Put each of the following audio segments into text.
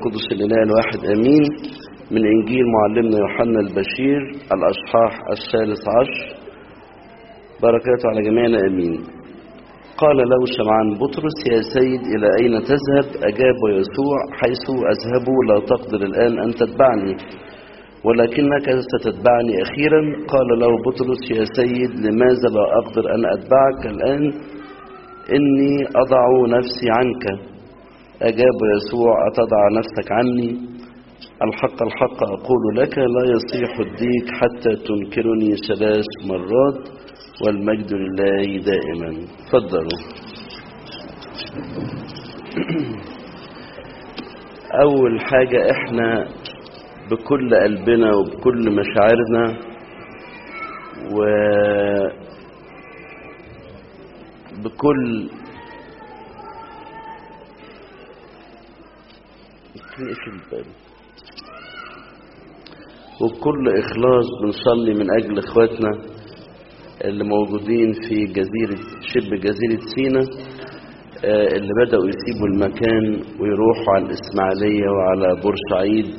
القدس الإله الواحد أمين من إنجيل معلمنا يوحنا البشير الأصحاح الثالث عشر بركاته على جميعنا أمين قال له سمعان بطرس يا سيد إلى أين تذهب أجاب يسوع حيث أذهب لا تقدر الآن أن تتبعني ولكنك ستتبعني أخيرا قال له بطرس يا سيد لماذا لا أقدر أن أتبعك الآن إني أضع نفسي عنك أجاب يسوع أتضع نفسك عني الحق الحق أقول لك لا يصيح الديك حتى تنكرني ثلاث مرات والمجد لله دائما تفضلوا أول حاجة إحنا بكل قلبنا وبكل مشاعرنا و بكل وبكل إخلاص بنصلي من أجل إخواتنا اللي موجودين في جزيرة شبه جزيرة سينا اللي بدأوا يسيبوا المكان ويروحوا على الإسماعيلية وعلى بورسعيد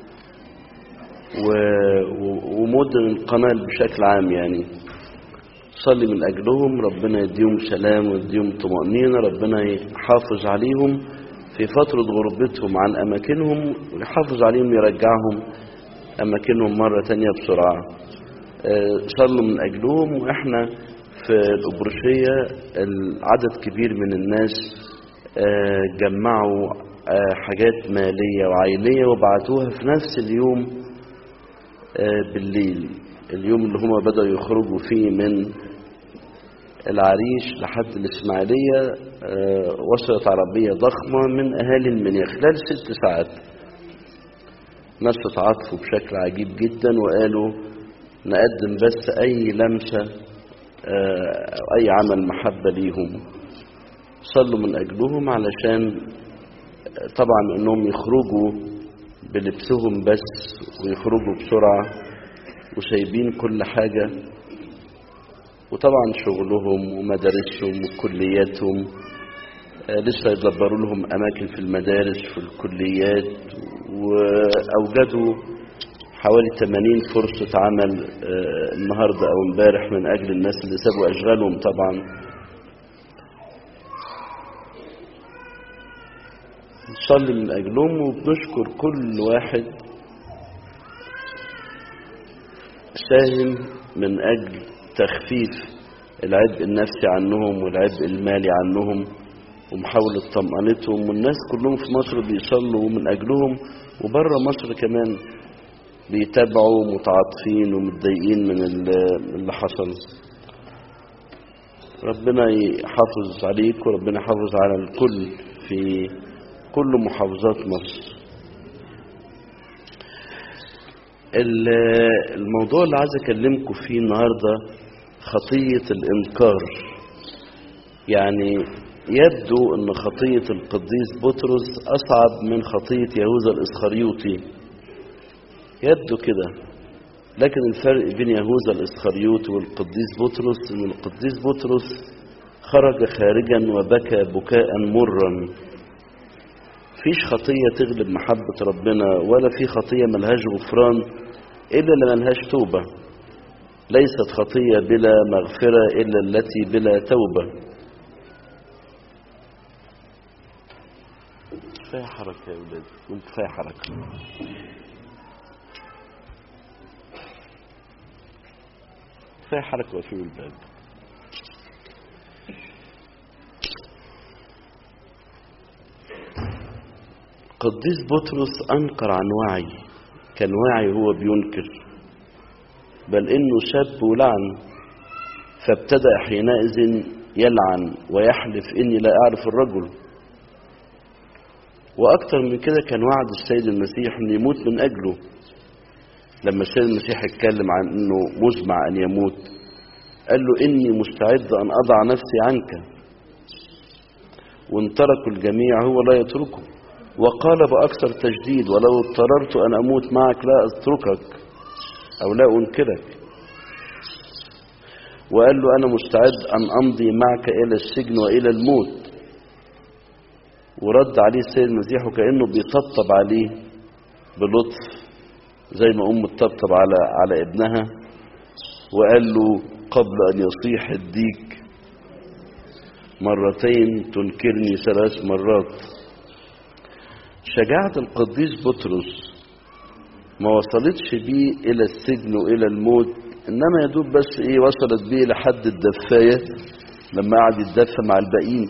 ومدن القناة بشكل عام يعني صلي من أجلهم ربنا يديهم سلام ويديهم طمأنينة ربنا يحافظ عليهم في فترة غربتهم عن أماكنهم ويحافظ عليهم يرجعهم أماكنهم مرة تانية بسرعة صلوا من أجلهم وإحنا في الأبرشية عدد كبير من الناس جمعوا حاجات مالية وعينية وبعتوها في نفس اليوم بالليل اليوم اللي هما بدأوا يخرجوا فيه من العريش لحد الإسماعيلية وصلت عربية ضخمة من أهالي المنيا خلال ست ساعات ناس اتعاطفوا بشكل عجيب جدا وقالوا نقدم بس أي لمسة أو أي عمل محبة ليهم صلوا من أجلهم علشان طبعا أنهم يخرجوا بلبسهم بس ويخرجوا بسرعة وسايبين كل حاجة وطبعا شغلهم ومدارسهم وكلياتهم لسه يدبروا لهم أماكن في المدارس في الكليات وأوجدوا حوالي 80 فرصة عمل النهاردة أو امبارح من أجل الناس اللي سابوا أشغالهم طبعا نصلي من أجلهم وبنشكر كل واحد ساهم من أجل تخفيف العبء النفسي عنهم والعبء المالي عنهم ومحاولة طمأنتهم والناس كلهم في مصر بيصلوا من أجلهم وبره مصر كمان بيتابعوا متعاطفين ومتضايقين من اللي حصل ربنا يحافظ عليك وربنا يحافظ على الكل في كل محافظات مصر الموضوع اللي عايز اكلمكم فيه النهارده خطيه الانكار يعني يبدو ان خطيه القديس بطرس اصعب من خطيه يهوذا الاسخريوطي يبدو كده لكن الفرق بين يهوذا الاسخريوطي والقديس بطرس ان القديس بطرس خرج خارجا وبكى بكاء مرا فيش خطية تغلب محبة ربنا ولا في خطية ملهاش غفران إلا اللي ملهاش توبة ليست خطية بلا مغفرة إلا التي بلا توبة كفاية حركة يا ولاد كفاية حركة كفاية حركة وفي الباب القديس بطرس أنكر عن وعي كان واعي هو بينكر بل إنه شاب ولعن فابتدأ حينئذ يلعن ويحلف إني لا أعرف الرجل وأكثر من كده كان وعد السيد المسيح إنه يموت من أجله لما السيد المسيح اتكلم عن إنه مزمع أن يموت قال له إني مستعد أن أضع نفسي عنك وإن تركوا الجميع هو لا يتركه وقال بأكثر تجديد ولو اضطررت أن أموت معك لا أتركك أو لا أنكرك وقال له أنا مستعد أن أمضي معك إلى السجن وإلى الموت ورد عليه السيد المسيح وكأنه بيطبطب عليه بلطف زي ما أم تطبطب على على ابنها وقال له قبل أن يصيح الديك مرتين تنكرني ثلاث مرات شجاعة القديس بطرس ما وصلتش بيه إلى السجن وإلى الموت إنما يدوب بس إيه وصلت بيه لحد الدفاية لما قعد يتدفى مع الباقيين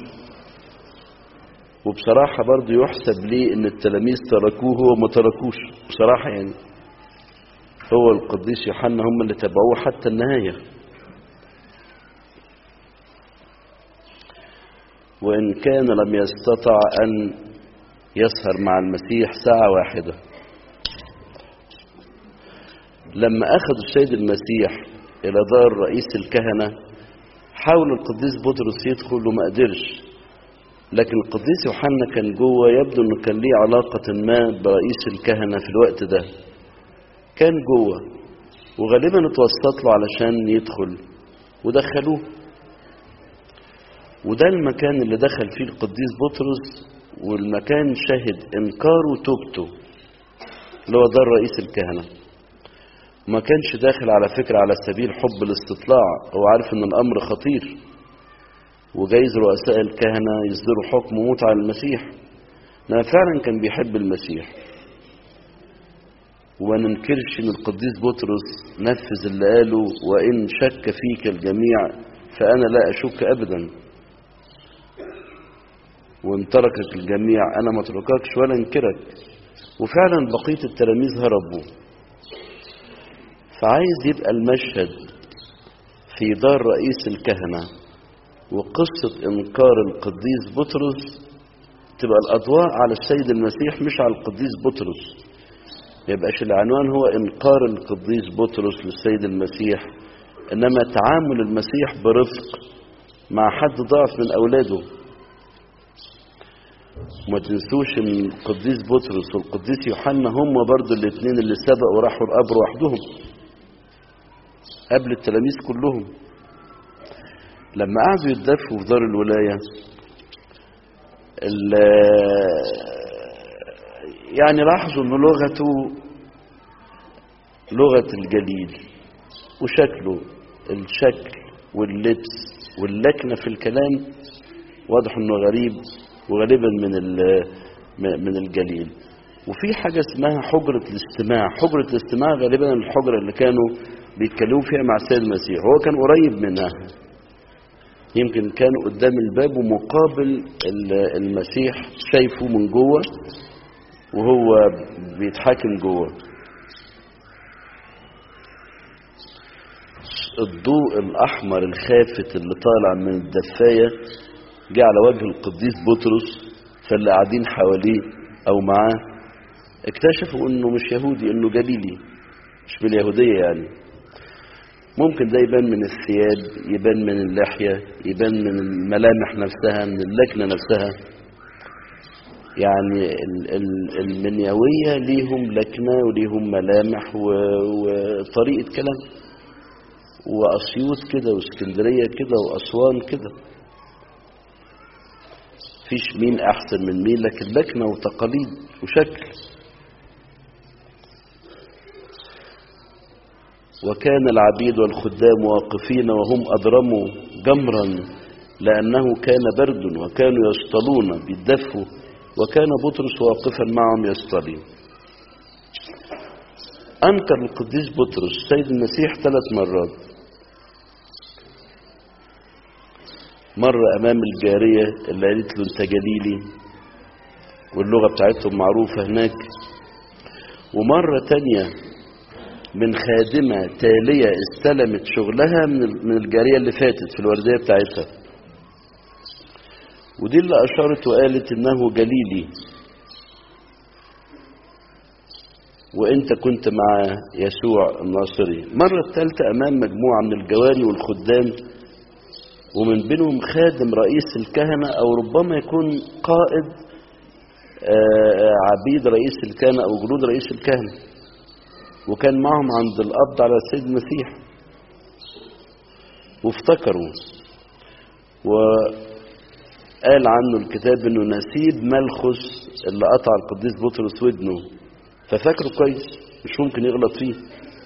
وبصراحة برضه يحسب ليه إن التلاميذ تركوه هو ما تركوش بصراحة يعني هو القديس يوحنا هم اللي تبعوه حتى النهاية وإن كان لم يستطع أن يسهر مع المسيح ساعة واحدة لما أخذ السيد المسيح إلى دار رئيس الكهنة حاول القديس بطرس يدخل وما قدرش لكن القديس يوحنا كان جوه يبدو انه كان ليه علاقة ما برئيس الكهنة في الوقت ده كان جوه وغالبا اتوسط له علشان يدخل ودخلوه وده المكان اللي دخل فيه القديس بطرس والمكان شهد انكاره وتوبته اللي هو دار رئيس الكهنه ما كانش داخل على فكرة على سبيل حب الاستطلاع هو عارف ان الامر خطير وجايز رؤساء الكهنة يصدروا حكم موت على المسيح انما فعلا كان بيحب المسيح وما ننكرش ان القديس بطرس نفذ اللي قاله وان شك فيك الجميع فانا لا اشك ابدا وان تركك الجميع انا ما اترككش ولا انكرك وفعلا بقيه التلاميذ هربوا فعايز يبقى المشهد في دار رئيس الكهنة وقصة إنكار القديس بطرس تبقى الأضواء على السيد المسيح مش على القديس بطرس يبقاش العنوان هو إنكار القديس بطرس للسيد المسيح إنما تعامل المسيح برفق مع حد ضعف من أولاده وما تنسوش ان القديس بطرس والقديس يوحنا هم برضو الاثنين اللي سبقوا وراحوا القبر وحدهم قبل التلاميذ كلهم لما قعدوا يتدفوا في دار الولاية يعني لاحظوا ان لغته لغة الجليل وشكله الشكل واللبس واللكنة في الكلام واضح انه غريب وغالبا من من الجليل وفي حاجة اسمها حجرة الاستماع حجرة الاستماع غالبا الحجرة اللي كانوا بيتكلموا فيها مع السيد المسيح هو كان قريب منها يمكن كان قدام الباب ومقابل المسيح شايفه من جوه وهو بيتحاكم جوه الضوء الأحمر الخافت اللي طالع من الدفاية جه على وجه القديس بطرس فاللي قاعدين حواليه أو معاه اكتشفوا انه مش يهودي انه جليلي مش باليهودية يعني ممكن ده يبان من الثياب يبان من اللحية يبان من الملامح نفسها من اللكنة نفسها يعني المنيوية ليهم لكنة وليهم ملامح وطريقة كلام وأسيوط كده واسكندرية كده وأسوان كده فيش مين أحسن من مين لكن لكنة وتقاليد وشكل وكان العبيد والخدام واقفين وهم أضرموا جمرا لأنه كان برد وكانوا يصطلون بالدفو وكان بطرس واقفا معهم يصطلي أنكر القديس بطرس سيد المسيح ثلاث مرات مرة أمام الجارية اللي قالت له أنت جليلي واللغة بتاعتهم معروفة هناك ومرة تانية من خادمة تالية استلمت شغلها من الجارية اللي فاتت في الوردية بتاعتها ودي اللي أشارت وقالت إنه جليلي وانت كنت مع يسوع الناصري مرة الثالثة امام مجموعة من الجواري والخدام ومن بينهم خادم رئيس الكهنة او ربما يكون قائد عبيد رئيس الكهنة او جنود رئيس الكهنة وكان معهم عند القبض على السيد المسيح قال عنه الكتاب انه نسيب ملخص اللي قطع القديس بطرس ودنه ففاكره كويس مش ممكن يغلط فيه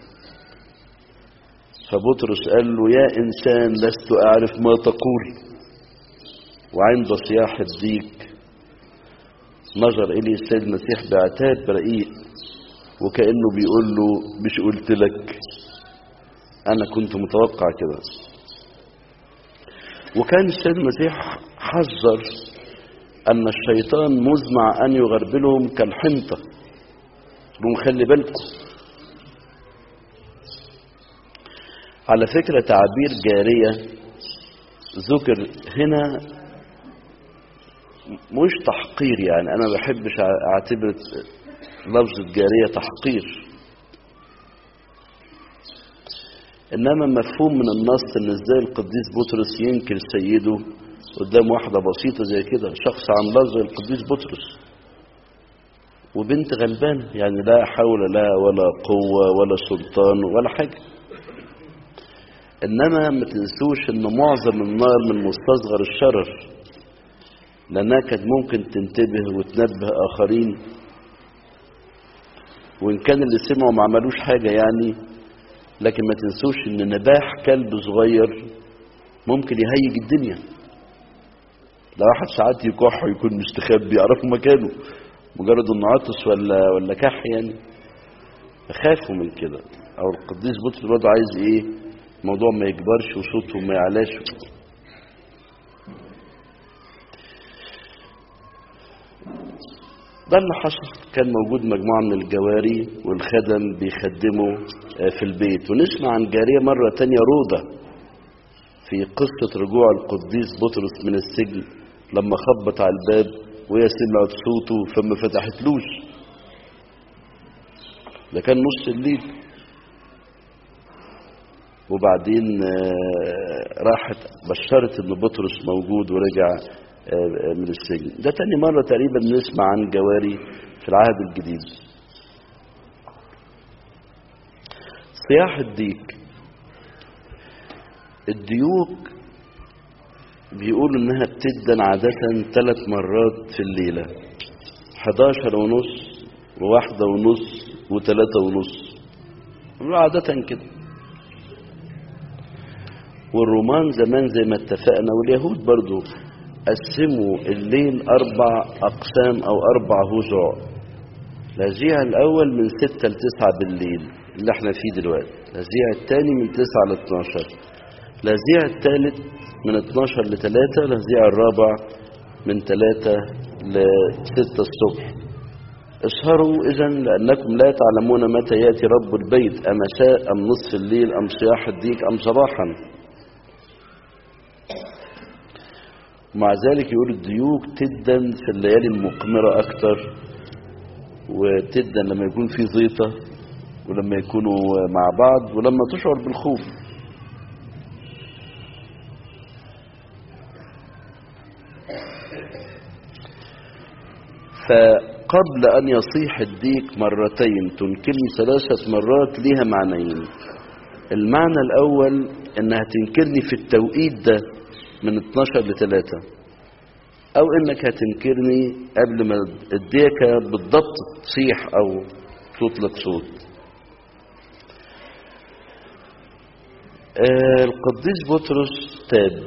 فبطرس قال له يا انسان لست اعرف ما تقول وعند صياح الديك نظر اليه السيد المسيح بعتاب رقيق وكانه بيقول له مش قلت لك انا كنت متوقع كده وكان السيد المسيح حذر ان الشيطان مزمع ان يغربلهم كالحنطه قالوا خلي بالكم على فكره تعبير جاريه ذكر هنا مش تحقير يعني انا ما بحبش اعتبر لفظ الجاريه تحقير انما مفهوم من النص ان ازاي القديس بطرس ينكر سيده قدام واحده بسيطه زي كده شخص عملاق زي القديس بطرس وبنت غلبانه يعني لا حول لها ولا قوه ولا سلطان ولا حاجه انما ما تنسوش ان معظم النار من مستصغر الشرر لانها كانت ممكن تنتبه وتنبه اخرين وان كان اللي سمعوا ما عملوش حاجه يعني لكن ما تنسوش ان نباح كلب صغير ممكن يهيج الدنيا ده واحد ساعات يكح ويكون مستخبي يعرفوا مكانه مجرد انه عطس ولا ولا كح يعني خافوا من كده او القديس بطرس برضه عايز ايه الموضوع ما يكبرش وصوته ما يعلاش ده اللي حصل كان موجود مجموعة من الجواري والخدم بيخدموا في البيت ونسمع عن جارية مرة تانية روضة في قصة رجوع القديس بطرس من السجن لما خبط على الباب وهي سمعت صوته فما فتحتلوش ده كان نص الليل وبعدين راحت بشرت ان بطرس موجود ورجع من السجن ده تاني مرة تقريبا نسمع عن جواري في العهد الجديد صياح الديك الديوك بيقولوا انها بتدن عادة ثلاث مرات في الليلة 11 ونص وواحدة ونص وثلاثة ونص عادة كده والرومان زمان زي ما اتفقنا واليهود برضو قسموا الليل أربع أقسام أو أربع هزوع الهزيع الأول من ستة لتسعة بالليل اللي احنا فيه دلوقتي الهزيع الثاني من تسعة ل 12 الهزيع الثالث من 12 ل 3 الهزيع الرابع من 3 ل 6 الصبح اسهروا إذا لأنكم لا تعلمون متى يأتي رب البيت أمساء أم نصف الليل أم صياح الديك أم صباحا مع ذلك يقول الديوك تدن في الليالي المقمرة أكتر وتدن لما يكون في زيطة ولما يكونوا مع بعض ولما تشعر بالخوف فقبل أن يصيح الديك مرتين تنكرني ثلاثة مرات ليها معنيين المعنى الأول إنها تنكرني في التوقيت ده من 12 ل 3 او انك هتنكرني قبل ما الديكه بالضبط تصيح او تطلق صوت آه القديس بطرس تاب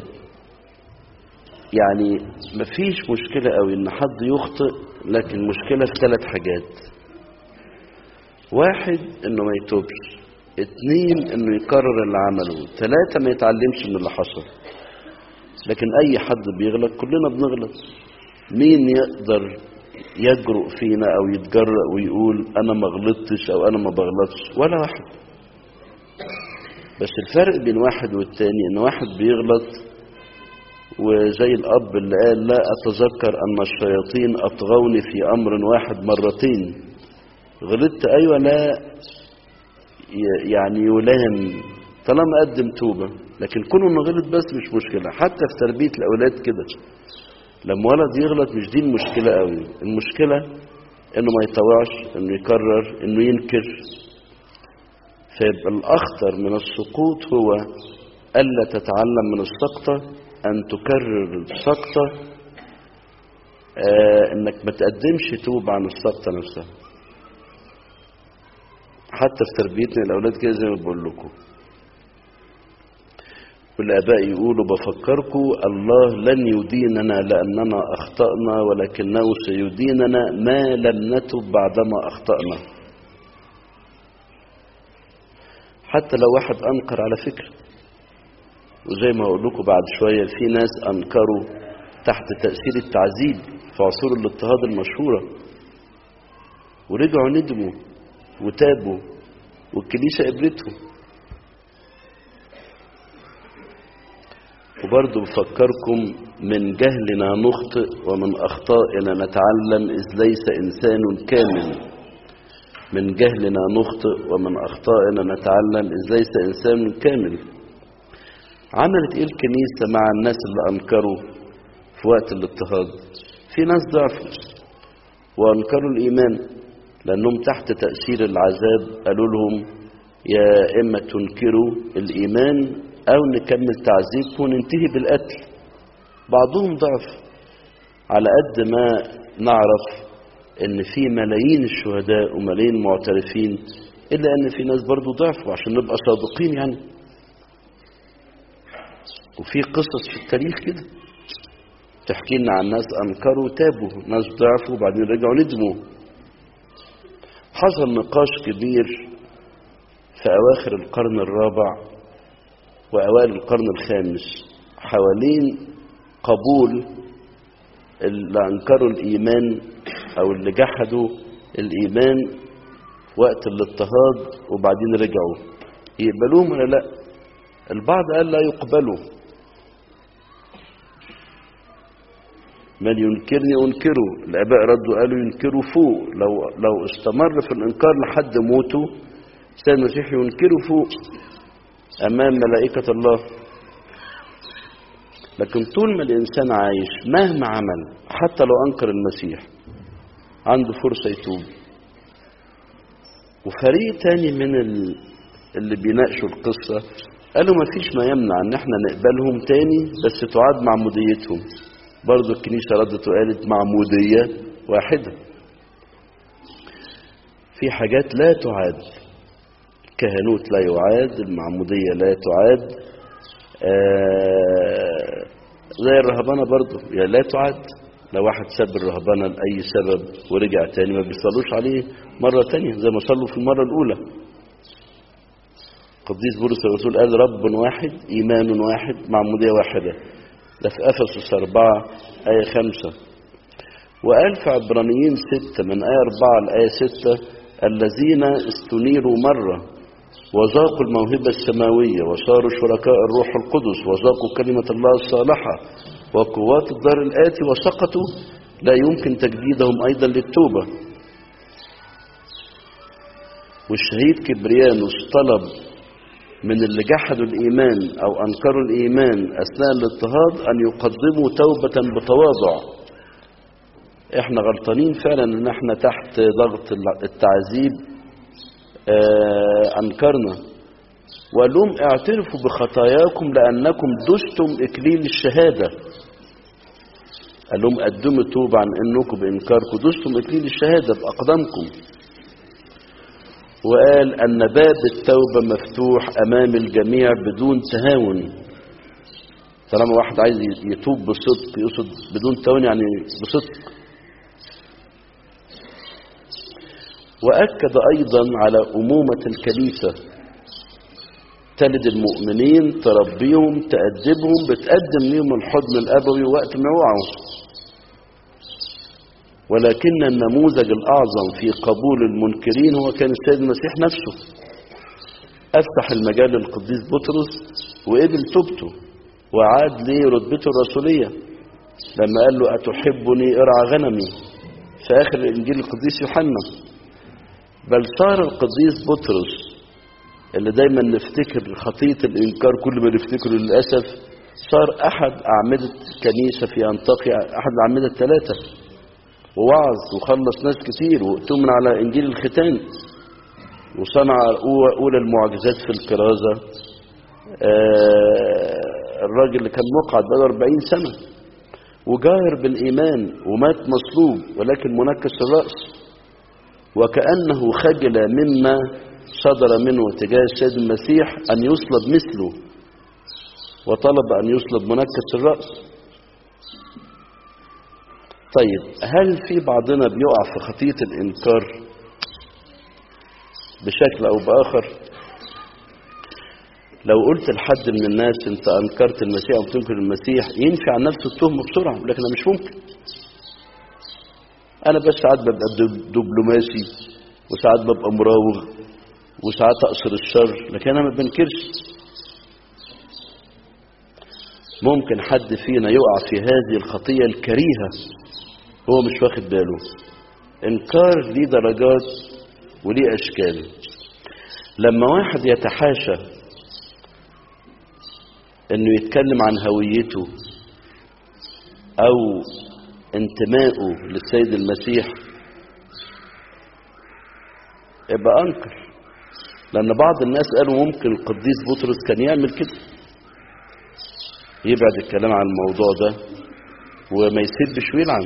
يعني مفيش مشكلة قوي ان حد يخطئ لكن المشكلة في ثلاث حاجات واحد انه ما يتوبش اتنين انه يكرر اللي عمله ثلاثة ما يتعلمش من اللي حصل لكن اي حد بيغلط كلنا بنغلط مين يقدر يجرؤ فينا او يتجرأ ويقول انا ما غلطتش او انا ما بغلطش ولا واحد بس الفرق بين واحد والتاني ان واحد بيغلط وزي الاب اللي قال لا اتذكر ان الشياطين اطغوني في امر واحد مرتين غلطت ايوه لا يعني يلام طالما قدم توبه لكن كونه انه غلط بس مش مشكله حتى في تربيه الاولاد كده لما ولد يغلط مش دي المشكله قوي المشكله انه ما يطوعش انه يكرر انه ينكر فيبقى الاخطر من السقوط هو الا تتعلم من السقطه ان تكرر السقطه آه انك ما تقدمش توب عن السقطة نفسها حتى في تربيتنا الاولاد كده زي ما بقول لكم والاباء يقولوا بفكركم الله لن يديننا لاننا اخطانا ولكنه سيديننا ما لم نتب بعدما اخطانا حتى لو واحد انكر على فكره وزي ما هقول لكم بعد شويه في ناس انكروا تحت تاثير التعذيب في عصور الاضطهاد المشهوره ورجعوا ندموا وتابوا والكنيسه قبلتهم وبرضه بفكركم من جهلنا نخطئ ومن أخطائنا نتعلم إذ ليس إنسان كامل من جهلنا نخطئ ومن أخطائنا نتعلم إذ ليس إنسان كامل عملت إيه الكنيسة مع الناس اللي أنكروا في وقت الاضطهاد في ناس ضعفوا وأنكروا الإيمان لأنهم تحت تأثير العذاب قالوا لهم يا إما تنكروا الإيمان أو نكمل تعذيبكم وننتهي بالقتل بعضهم ضعف على قد ما نعرف ان في ملايين الشهداء وملايين المعترفين الا ان في ناس برضو ضعفوا عشان نبقى صادقين يعني وفي قصص في التاريخ كده تحكي لنا عن ناس انكروا تابوا ناس ضعفوا وبعدين رجعوا ندموا حصل نقاش كبير في اواخر القرن الرابع وأوائل القرن الخامس حوالين قبول اللي أنكروا الإيمان أو اللي جحدوا الإيمان وقت الاضطهاد وبعدين رجعوا يقبلوهم ولا لا البعض قال لا يقبلوا من ينكرني أنكره الآباء ردوا قالوا ينكروا فوق لو, لو استمر في الإنكار لحد موته سيد المسيح ينكره فوق أمام ملائكة الله لكن طول ما الإنسان عايش مهما عمل حتى لو أنكر المسيح عنده فرصة يتوب وفريق تاني من اللي بيناقشوا القصة قالوا ما فيش ما يمنع ان احنا نقبلهم تاني بس تعاد معموديتهم برضو الكنيسة ردت وقالت معمودية واحدة في حاجات لا تعاد الكهنوت لا يعاد المعمودية لا تعاد آه زي الرهبانة برضو يعني لا تعاد لو واحد ساب الرهبانة لأي سبب ورجع تاني ما بيصلوش عليه مرة تانية زي ما صلوا في المرة الأولى قديس بولس الرسول قال رب واحد إيمان واحد معمودية واحدة ده في أفسس أربعة آية خمسة وقال في عبرانيين ستة من آية أربعة لآية ستة الذين استنيروا مرة وذاقوا الموهبة السماوية وصاروا شركاء الروح القدس وذاقوا كلمة الله الصالحة وقوات الدار الآتي وسقطوا لا يمكن تجديدهم أيضا للتوبة والشهيد كبريانوس طلب من اللي جحدوا الإيمان أو أنكروا الإيمان أثناء الاضطهاد أن يقدموا توبة بتواضع احنا غلطانين فعلا ان احنا تحت ضغط التعذيب اه انكرنا وقال لهم اعترفوا بخطاياكم لانكم دستم اكليل الشهاده قال لهم قدموا توبه عن انكم بانكاركم دستم اكليل الشهاده باقدامكم وقال ان باب التوبه مفتوح امام الجميع بدون تهاون طالما واحد عايز يتوب بصدق يقصد بدون تهاون يعني بصدق وأكد أيضا على أمومة الكنيسة تلد المؤمنين تربيهم تأدبهم بتقدم لهم الحضن الأبوي وقت ما يوعوا ولكن النموذج الأعظم في قبول المنكرين هو كان السيد المسيح نفسه أفتح المجال للقديس بطرس وقبل توبته وعاد ليه رتبته الرسولية لما قال له أتحبني ارعى غنمي في آخر الإنجيل القديس يوحنا بل صار القديس بطرس اللي دايما نفتكر خطية الإنكار كل ما نفتكره للأسف صار أحد أعمدة الكنيسة في أنطاكيا أحد الأعمدة الثلاثة ووعظ وخلص ناس كتير وأتمن على إنجيل الختان وصنع أولى المعجزات في الكرازة آه الراجل اللي كان مقعد بقاله 40 سنة وجاهر بالإيمان ومات مصلوب ولكن منكس الرأس وكأنه خجل مما صدر منه تجاه السيد المسيح أن يصلب مثله وطلب أن يصلب منكس الرأس طيب هل في بعضنا بيقع في خطية الإنكار بشكل أو بآخر لو قلت لحد من الناس انت انكرت المسيح او بتنكر المسيح ينفي عن نفسه التهمه بسرعه لكن انا مش ممكن انا بس ساعات ببقى دب- دبلوماسي وساعات ببقى مراوغ وساعات اقصر الشر لكن انا ما بنكرش ممكن حد فينا يقع في هذه الخطيه الكريهه هو مش واخد باله انكار ليه درجات وليه اشكال لما واحد يتحاشى انه يتكلم عن هويته او انتمائه للسيد المسيح يبقى انكر لان بعض الناس قالوا ممكن القديس بطرس كان يعمل كده يبعد الكلام عن الموضوع ده وما يسبش ويلعن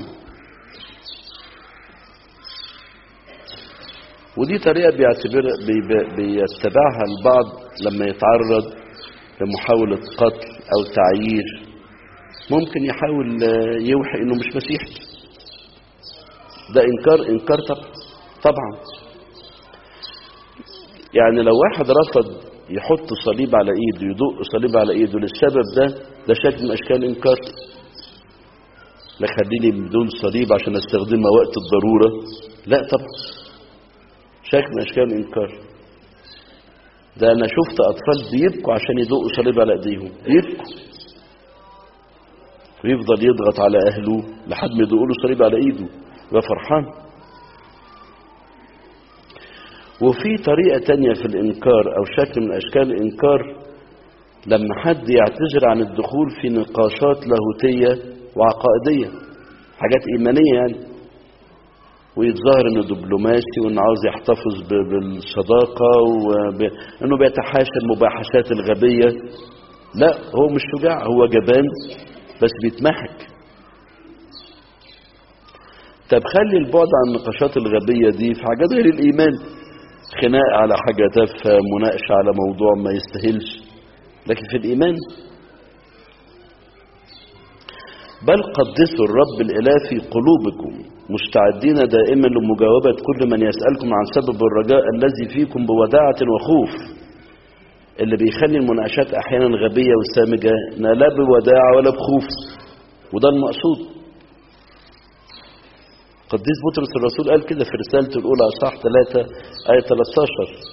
ودي طريقة بيعتبر بي- بيتبعها البعض لما يتعرض لمحاولة قتل أو تعيير ممكن يحاول آه، يوحي إنه مش مسيحي ده إنكار إنكار طبعا طبعا يعني لو واحد رفض يحط صليب على إيده يدق صليب على إيده للسبب ده ده شكل من أشكال إنكار لا خليني بدون صليب عشان استخدمها وقت الضرورة لا طبعا شكل من أشكال الإنكار ده أنا شفت أطفال بيبكوا عشان يدقوا صليب على إيديهم بيبكوا ويفضل يضغط على أهله لحد ما يدقوا له صليب على إيده يبقى فرحان وفي طريقة تانية في الإنكار أو شكل من أشكال الإنكار لما حد يعتذر عن الدخول في نقاشات لاهوتية وعقائدية حاجات إيمانية يعني ويتظاهر انه دبلوماسي وانه عاوز يحتفظ ب- بالصداقة وانه بيتحاشى المباحثات الغبية لا هو مش شجاع هو جبان بس بيتمحك طب خلي البعد عن النقاشات الغبية دي في حاجات غير الإيمان خناق على حاجة تافهة مناقشة على موضوع ما يستاهلش لكن في الإيمان بل قدسوا الرب الإله في قلوبكم مستعدين دائما لمجاوبة كل من يسألكم عن سبب الرجاء الذي فيكم بوداعة وخوف اللي بيخلي المناقشات أحيانا غبية وسامجة إنها لا بوداعة ولا بخوف وده المقصود قديس بطرس الرسول قال كده في رسالته الأولى أصحاح 3 آية 13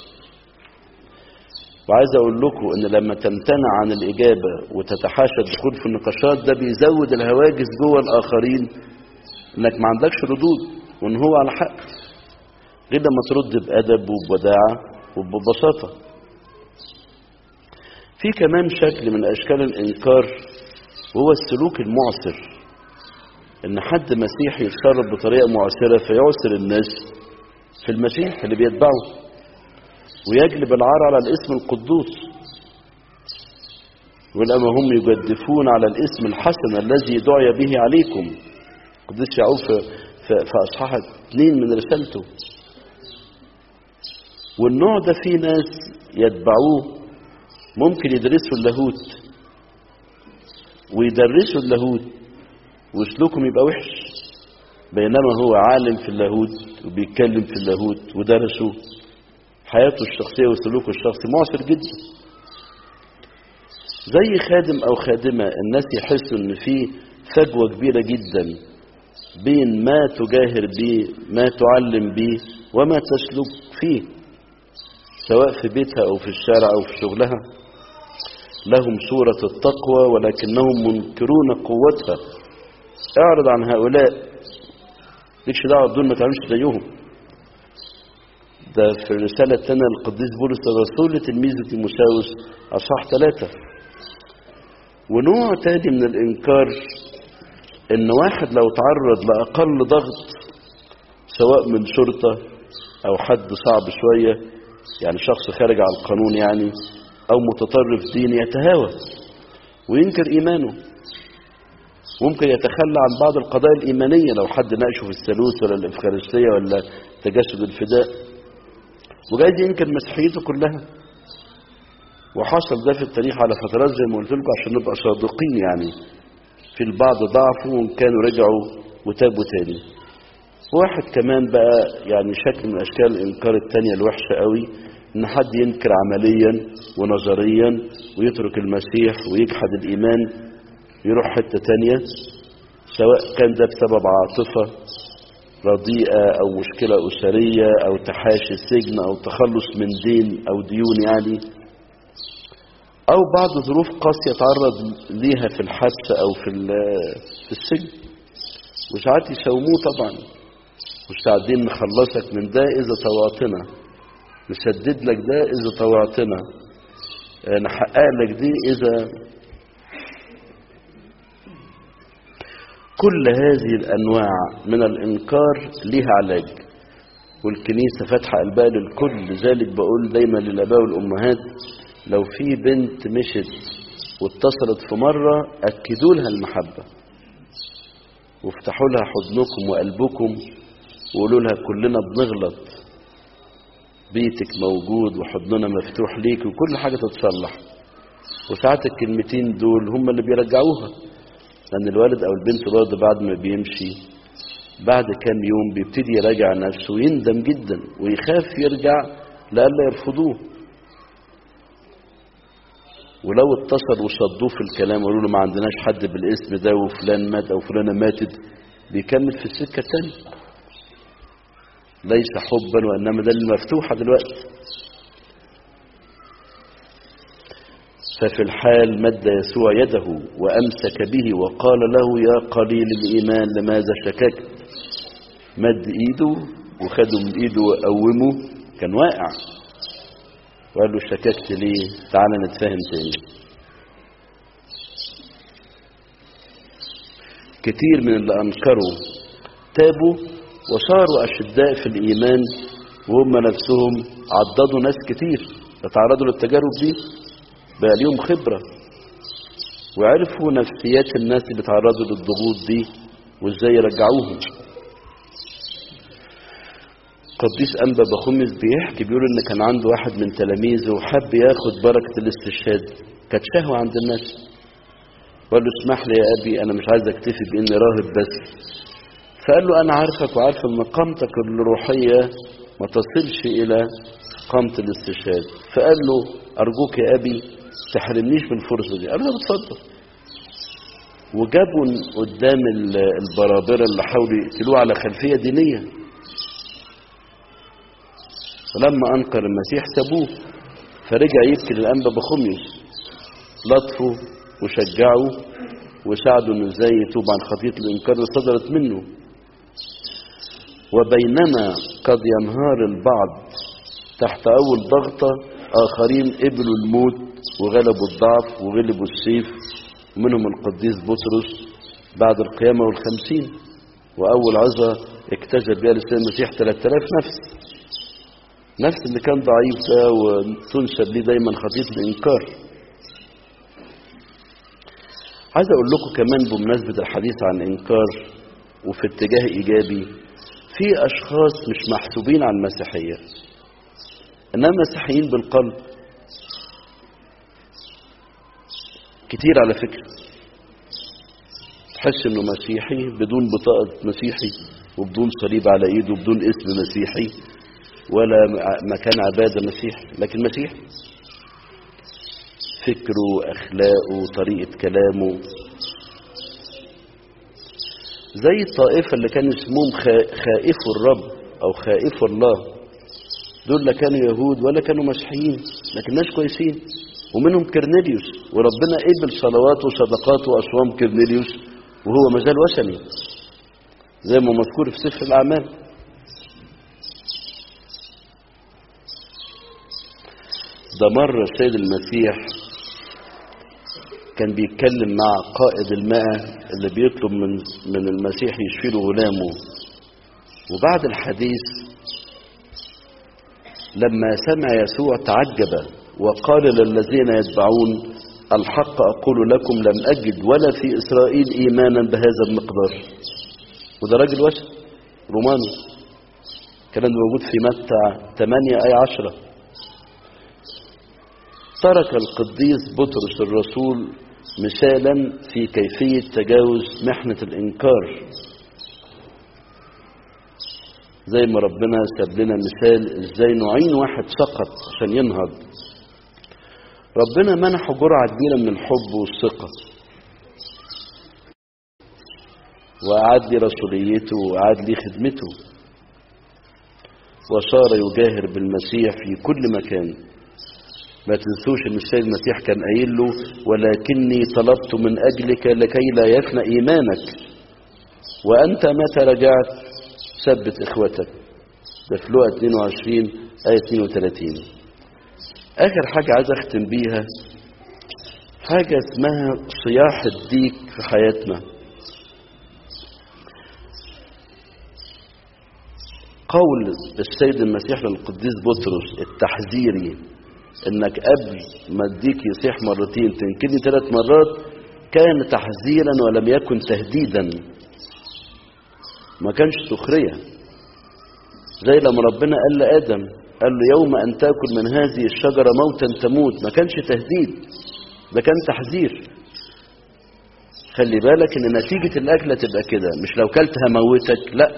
وعايز اقول لكم ان لما تمتنع عن الاجابه وتتحاشى الدخول في النقاشات ده بيزود الهواجس جوه الاخرين انك ما عندكش ردود وان هو على حق غير لما ترد بادب وبوداعه وببساطه في كمان شكل من اشكال الانكار وهو السلوك المعسر ان حد مسيحي يتصرف بطريقه معسره فيعسر الناس في المسيح اللي بيتبعه ويجلب العار على الاسم القدوس ولما هم يجدفون على الاسم الحسن الذي دعي به عليكم قديس يعقوب في, في, في اصحاح اثنين من رسالته والنوع ده فيه ناس يتبعوه ممكن يدرسوا اللاهوت ويدرسوا اللاهوت وسلوكهم يبقى وحش بينما هو عالم في اللاهوت وبيتكلم في اللاهوت ودرسه حياته الشخصية وسلوكه الشخصي معسر جدا زي خادم أو خادمة الناس يحسوا إن في فجوة كبيرة جدا بين ما تجاهر به ما تعلم به وما تسلك فيه سواء في بيتها أو في الشارع أو في شغلها لهم صورة التقوى ولكنهم منكرون قوتها اعرض عن هؤلاء ليكش دعوة بدون ما تعملش زيهم ده في الرسالة الثانية للقديس بولس الرسول لتلميذه تيموساوس أصحاح ثلاثة ونوع تاني من الإنكار إن واحد لو تعرض لأقل ضغط سواء من شرطة أو حد صعب شوية يعني شخص خارج على القانون يعني أو متطرف ديني يتهاوى وينكر إيمانه ممكن يتخلى عن بعض القضايا الإيمانية لو حد ناقشه في الثالوث ولا الإفخارستية ولا تجسد الفداء وجايز ينكر مسيحيته كلها وحصل ده في التاريخ على فترات زي ما قلت لكم عشان نبقى صادقين يعني في البعض ضعفوا وإن كانوا رجعوا وتابوا تاني واحد كمان بقى يعني شكل من أشكال الإنكار التانية الوحشة قوي إن حد ينكر عمليا ونظريا ويترك المسيح ويجحد الإيمان يروح حتة تانية سواء كان ده بسبب عاطفة رديئة أو مشكلة أسرية أو تحاشي السجن أو تخلص من دين أو ديون يعني أو بعض ظروف قاسية يتعرض ليها في الحبس أو في في السجن وساعات يساوموه طبعا مستعدين نخلصك من ده إذا طوعتنا نسدد لك ده إذا طوعتنا نحقق لك دي إذا كل هذه الأنواع من الإنكار ليها علاج والكنيسة فاتحة قلبها للكل لذلك بقول دايما للآباء والأمهات لو في بنت مشت واتصلت في مرة أكدوا لها المحبة وافتحوا لها حضنكم وقلبكم وقولوا لها كلنا بنغلط بيتك موجود وحضننا مفتوح ليك وكل حاجة تتصلح وساعات الكلمتين دول هم اللي بيرجعوها لأن الوالد أو البنت برضه بعد ما بيمشي بعد كام يوم بيبتدي يراجع نفسه ويندم جدا ويخاف يرجع لألا يرفضوه ولو اتصل وصدوه في الكلام وقالوا له ما عندناش حد بالاسم ده وفلان مات او فلانه ماتت بيكمل في السكه الثانيه ليس حبا وانما ده المفتوحه دلوقتي ففي الحال مد يسوع يده وامسك به وقال له يا قليل الايمان لماذا شككت مد ايده وخده من ايده وقومه كان واقع وقال له شككت ليه تعالى نتفاهم تاني كتير من اللي أنكروا تابوا وصاروا أشداء في الإيمان وهم نفسهم عضدوا ناس كتير اتعرضوا للتجارب دي بقى ليهم خبرة وعرفوا نفسيات الناس اللي اتعرضوا للضغوط دي وازاي يرجعوهم قديس أنبا بخمس بيحكي بيقول إن كان عنده واحد من تلاميذه وحب ياخد بركة الاستشهاد كانت شهوة عند الناس وقال له اسمح لي يا أبي أنا مش عايز أكتفي بإني راهب بس فقال له أنا عارفك وعارف إن قامتك الروحية ما تصلش إلى قامة الاستشهاد فقال له أرجوك يا أبي تحرمنيش من الفرصة دي قال له اتفضل وجابوا قدام البرابرة اللي حاولوا يقتلوه على خلفية دينية فلما أنكر المسيح سابوه فرجع يبكي للأنبا بخميس لطفه وشجعه وساعده انه ازاي يتوب عن خطية الإنكار اللي صدرت منه وبينما قد ينهار البعض تحت أول ضغطة آخرين قبلوا الموت وغلبوا الضعف وغلبوا السيف ومنهم القديس بطرس بعد القيامة والخمسين وأول عظة اكتشف بها لسان المسيح 3000 نفس نفس اللي كان ضعيف ده وتنسب ليه دايما خطية الإنكار عايز أقول لكم كمان بمناسبة الحديث عن إنكار وفي اتجاه إيجابي في أشخاص مش محسوبين على المسيحية إنما مسيحيين بالقلب كتير على فكرة تحس إنه مسيحي بدون بطاقة مسيحي وبدون صليب على إيده وبدون اسم مسيحي ولا مكان عبادة مسيحي لكن مسيحي فكره أخلاقه طريقة كلامه زي الطائفة اللي كانوا اسمهم خائفوا الرب أو خائفوا الله دول لا كانوا يهود ولا كانوا مسيحيين لكن ناس كويسين ومنهم كرنيليوس وربنا قبل صلواته وصدقاته وأصوام كرنيليوس وهو مازال وثني زي ما مذكور في سفر الأعمال ده مرة السيد المسيح كان بيتكلم مع قائد الماء اللي بيطلب من من المسيح يشفي له غلامه وبعد الحديث لما سمع يسوع تعجب وقال للذين يتبعون الحق أقول لكم لم أجد ولا في إسرائيل إيمانا بهذا المقدار وده راجل وسط روماني الكلام ده موجود في متى 8 آية 10 ترك القديس بطرس الرسول مثالا في كيفية تجاوز محنة الإنكار زي ما ربنا ساب لنا مثال ازاي نعين واحد سقط عشان ينهض ربنا منحه جرعة كبيرة من الحب والثقة وأعاد لي رسوليته وأعاد لي خدمته وصار يجاهر بالمسيح في كل مكان ما تنسوش ان السيد المسيح كان قايل له ولكني طلبت من اجلك لكي لا يفنى ايمانك وانت متى رجعت ثبت اخوتك ده في لقا 22 ايه 32 اخر حاجه عايز اختم بيها حاجه اسمها صياح الديك في حياتنا قول السيد المسيح للقديس بطرس التحذيري انك قبل ما الديك يصيح مرتين تنكدني ثلاث مرات كان تحذيرا ولم يكن تهديدا ما كانش سخرية زي لما ربنا قال لآدم قال له يوم أن تأكل من هذه الشجرة موتا تموت ما كانش تهديد ده كان تحذير خلي بالك ان نتيجة الأكلة تبقى كده مش لو كلت هموتك لا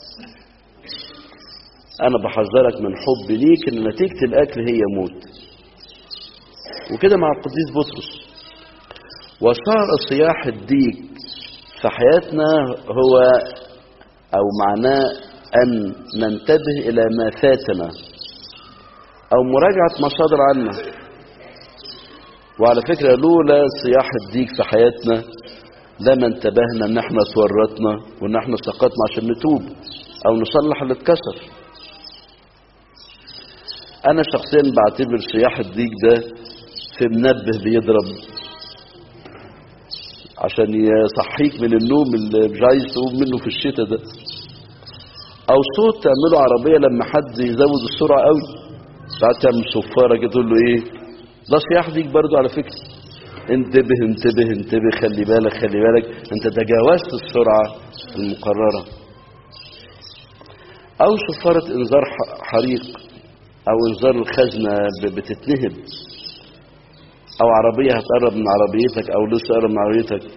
أنا بحذرك من حب ليك ان نتيجة الأكل هي موت وكده مع القديس بطرس وصار صياح الديك في حياتنا هو أو معناه أن ننتبه إلى ما فاتنا أو مراجعة مصادر عنا وعلى فكرة لولا صياح الديك في حياتنا لما انتبهنا ان احنا تورطنا وان احنا سقطنا عشان نتوب او نصلح اللي اتكسر انا شخصيا بعتبر صياح الديك ده في منبه بيضرب عشان يصحيك من النوم اللي مش عايز تقوم منه في الشتاء ده او صوت تعمله عربيه لما حد يزود السرعه قوي ساعات تعمل صفاره كده تقول له ايه ده صياح ديك برضو على فكره انتبه انتبه انتبه خلي بالك خلي بالك انت تجاوزت السرعه المقرره او صفاره انذار حريق او انذار الخزنه بتتنهب او عربيه هتقرب من عربيتك او لسه قرب من عربيتك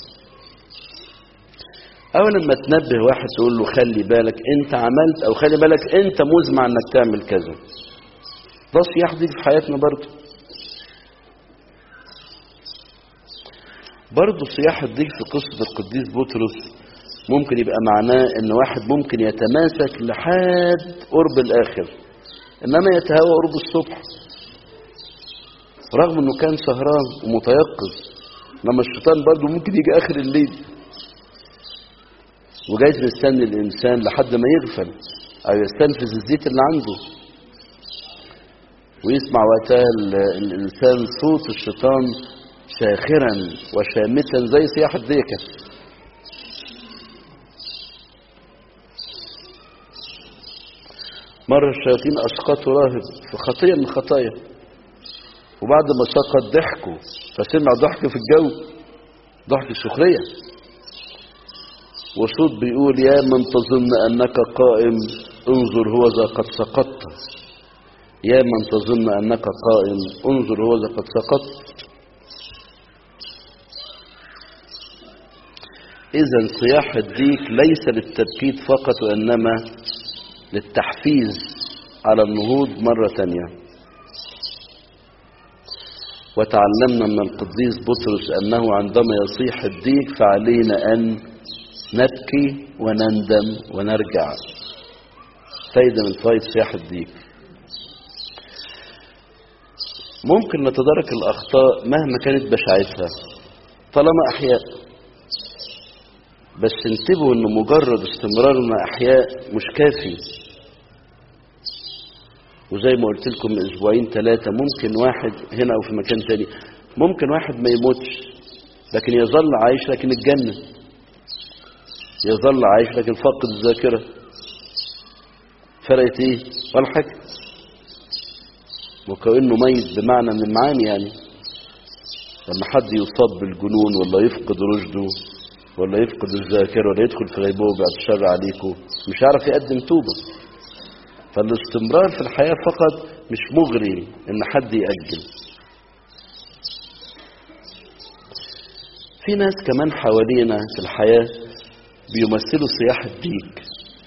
او لما تنبه واحد تقول له خلي بالك انت عملت او خلي بالك انت مزمع انك تعمل كذا ده صياح دي في حياتنا برضه برضه صياح الديك في قصة القديس بطرس ممكن يبقى معناه ان واحد ممكن يتماسك لحد قرب الاخر انما يتهوى قرب الصبح رغم انه كان سهران ومتيقظ لما الشيطان برضه ممكن يجي اخر الليل وجايز مستني الانسان لحد ما يغفل او يستنفذ الزيت اللي عنده ويسمع وقتها الانسان صوت الشيطان ساخرا وشامتا زي صياح الديكه مرة الشياطين أسقطوا راهب في خطية من خطايا وبعد ما سقط ضحكوا فسمع ضحك في الجو ضحك السخرية وصوت بيقول يا من تظن أنك قائم انظر هو ذا قد سقطت يا من تظن أنك قائم انظر هو ذا قد سقطت إذا صياح الديك ليس للتبكيت فقط وإنما للتحفيز على النهوض مرة تانية وتعلمنا من القديس بطرس أنه عندما يصيح الديك فعلينا أن نبكي ونندم ونرجع فايدة من فايد صياح الديك ممكن نتدارك الأخطاء مهما كانت بشاعتها طالما أحياء بس انتبهوا ان مجرد استمرارنا احياء مش كافي وزي ما قلت لكم من اسبوعين ثلاثة ممكن واحد هنا او في مكان تاني ممكن واحد ما يموتش لكن يظل عايش لكن الجنة يظل عايش لكن فاقد الذاكرة فرقت ايه ولا حاجة وكأنه ميت بمعنى من المعاني يعني لما حد يصاب بالجنون ولا يفقد رشده ولا يفقد الذاكرة ولا يدخل في غيبوبة بعد الشر عليكم مش هيعرف يقدم توبة فالاستمرار في الحياة فقط مش مغري ان حد يأجل في ناس كمان حوالينا في الحياة بيمثلوا سياح الديك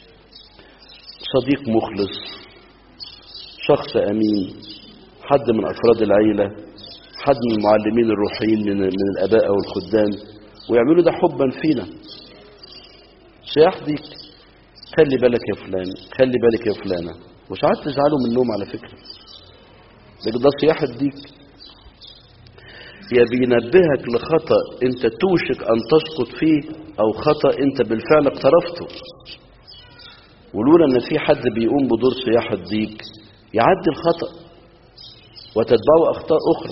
صديق مخلص شخص أمين حد من أفراد العيلة حد من المعلمين الروحيين من, من الآباء أو الخدام ويعملوا ده حبا فينا سياح ديك خلي بالك يا فلان خلي بالك يا فلانة وساعات تزعلوا منهم على فكرة لكن ده صياح الديك يا بينبهك لخطأ انت توشك ان تسقط فيه او خطأ انت بالفعل اقترفته ولولا ان في حد بيقوم بدور صياح الديك يعدي الخطأ وتتبعه اخطاء اخرى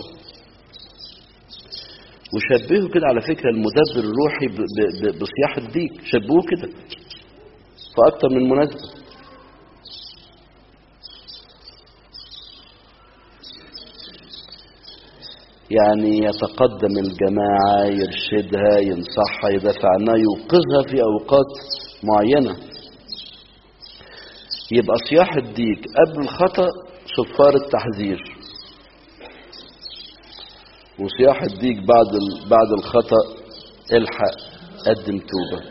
وشبهوا كده على فكرة المدبر الروحي ب- ب- ب- بصياح الديك شبهوه كده في اكتر من مناسبة يعني يتقدم الجماعة يرشدها ينصحها يدافع عنها يوقظها في أوقات معينة يبقى صياح الديك قبل الخطأ صفار التحذير وصياح الديك بعد ال- بعد الخطأ الحق قدم توبة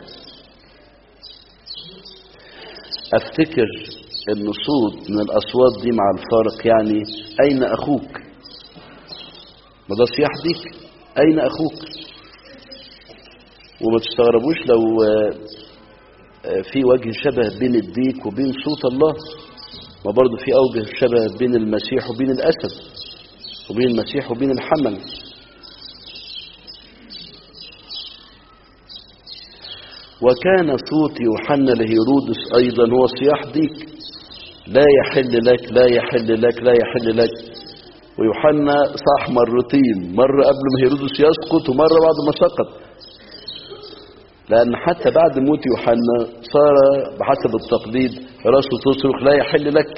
افتكر ان صوت من الاصوات دي مع الفارق يعني اين اخوك ما ده صياح ديك اين اخوك وما تستغربوش لو آه، آه، في وجه شبه بين الديك وبين صوت الله ما برضه في اوجه شبه بين المسيح وبين الاسد وبين المسيح وبين الحمل وكان صوت يوحنا لهيرودس ايضا هو صياح ديك لا يحل لك لا يحل لك لا يحل لك ويوحنا صاح مرتين مرة قبل ما هيرودس يسقط ومرة بعد ما سقط لأن حتى بعد موت يوحنا صار بحسب التقليد راسه تصرخ لا يحل لك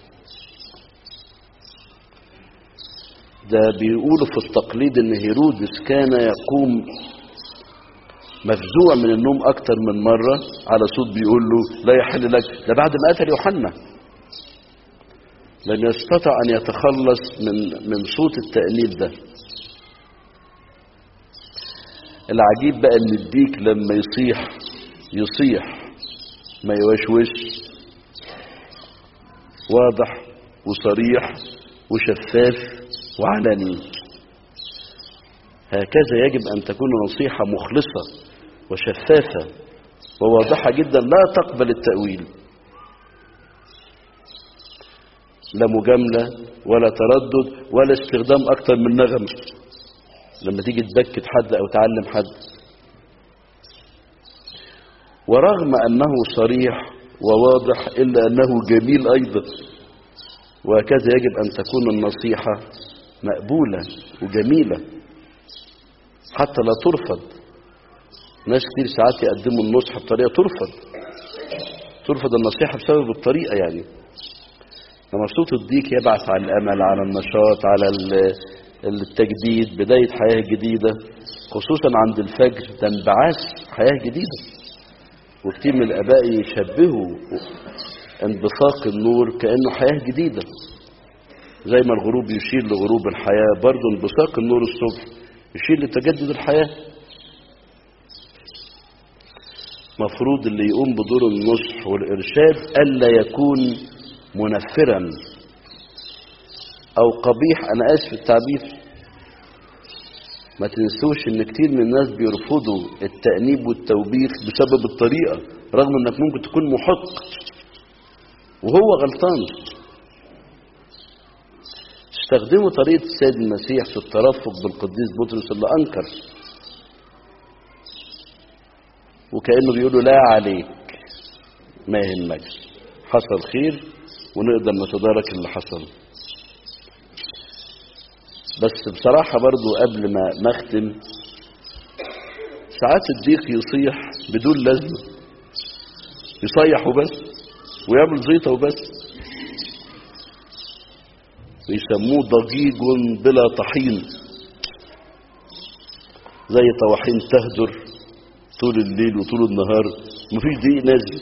ده بيقولوا في التقليد ان هيرودس كان يقوم مفزوع من النوم اكتر من مرة على صوت بيقول له لا يحل لك ده بعد ما قتل يوحنا لم يستطع ان يتخلص من من صوت التأنيب ده العجيب بقى ان الديك لما يصيح يصيح ما يوشوش واضح وصريح وشفاف وعلني هكذا يجب ان تكون نصيحة مخلصة وشفافة وواضحة جدا لا تقبل التأويل لا مجاملة ولا تردد ولا استخدام أكتر من نغم لما تيجي تبكت حد أو تعلم حد ورغم أنه صريح وواضح إلا أنه جميل أيضا وهكذا يجب أن تكون النصيحة مقبولة وجميلة حتى لا ترفض ناس كتير ساعات يقدموا النصح بطريقة ترفض ترفض النصيحة بسبب الطريقة يعني لما صوت الديك يبعث على الأمل على النشاط على ال- التجديد بداية حياة جديدة خصوصا عند الفجر ده انبعاث حياة جديدة وكتير من الآباء يشبهوا انبثاق النور كأنه حياة جديدة زي ما الغروب يشير لغروب الحياة برضه انبثاق النور الصبح يشير لتجدد الحياة مفروض اللي يقوم بدور النصح والإرشاد ألا يكون منفرا أو قبيح أنا آسف في التعبير ما تنسوش ان كتير من الناس بيرفضوا التأنيب والتوبيخ بسبب الطريقة رغم انك ممكن تكون محق وهو غلطان استخدموا طريقة السيد المسيح في الترفق بالقديس بطرس اللي أنكر وكأنه بيقولوا لا عليك ما يهمكش حصل خير ونقدر نتدارك اللي حصل بس بصراحة برضو قبل ما ما اختم ساعات الضيق يصيح بدون لازمة يصيح وبس ويعمل زيطة وبس ويسموه ضجيج بلا طحين زي طواحين تهدر طول الليل وطول النهار مفيش دقيق نازل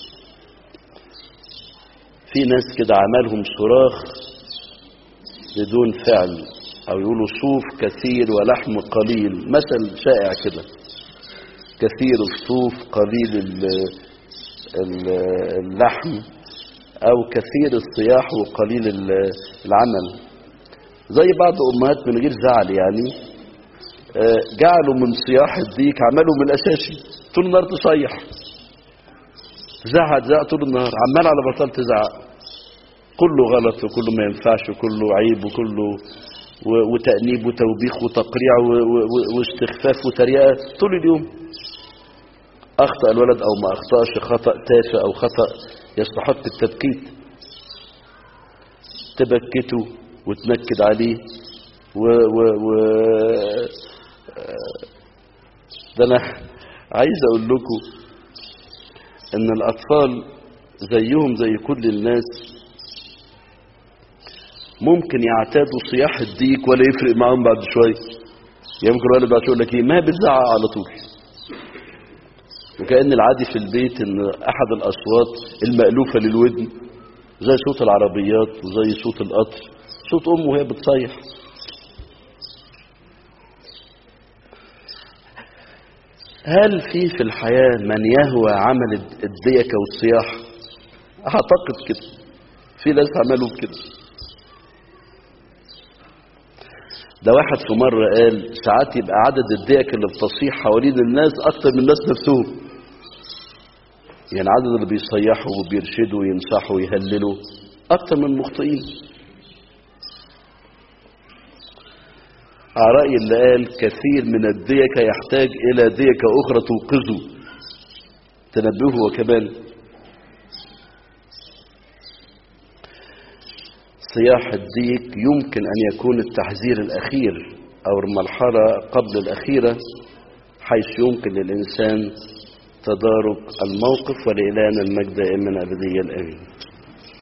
في ناس كده عملهم صراخ بدون فعل او يقولوا صوف كثير ولحم قليل مثل شائع كده كثير الصوف قليل ال- ال- اللحم او كثير الصياح وقليل ال- العمل زي بعض امهات من غير زعل يعني آه، جعلوا من صياح الديك عملوا من الاساسي طول النهار تصيح تزعق تزعق طول النهار عمال على بطال تزعق كله غلط وكله ما ينفعش وكله عيب وكله و- وتأنيب وتوبيخ وتقريع و- و- و- واستخفاف وتريقة طول اليوم أخطأ الولد أو ما أخطأش خطأ تافه أو خطأ يستحق التبكيت تبكته وتنكد عليه و, و, و ده أنا عايز أقول لكم إن الأطفال زيهم زي كل الناس ممكن يعتادوا صياح الديك ولا يفرق معاهم بعد شوية يمكن الولد بعد شوية يقول لك ايه ما بتزعق على طول وكأن العادي في البيت ان احد الاصوات المألوفة للودن زي صوت العربيات وزي صوت القطر صوت امه وهي بتصيح هل في في الحياة من يهوى عمل الديكة والصياح اعتقد كده في ناس عملوا كده ده واحد في مرة قال ساعات يبقى عدد الديك اللي بتصيح حوالين الناس أكتر من الناس نفسهم يعني عدد اللي بيصيحوا وبيرشدوا وينصحوا ويهللوا أكتر من المخطئين على رأي اللي قال كثير من الديكة يحتاج إلى ديكة أخرى توقظه تنبهه وكمان صياح الديك يمكن أن يكون التحذير الأخير أو المرحلة قبل الأخيرة حيث يمكن للإنسان تدارك الموقف ولإلهنا المجد دائما أبديا آمين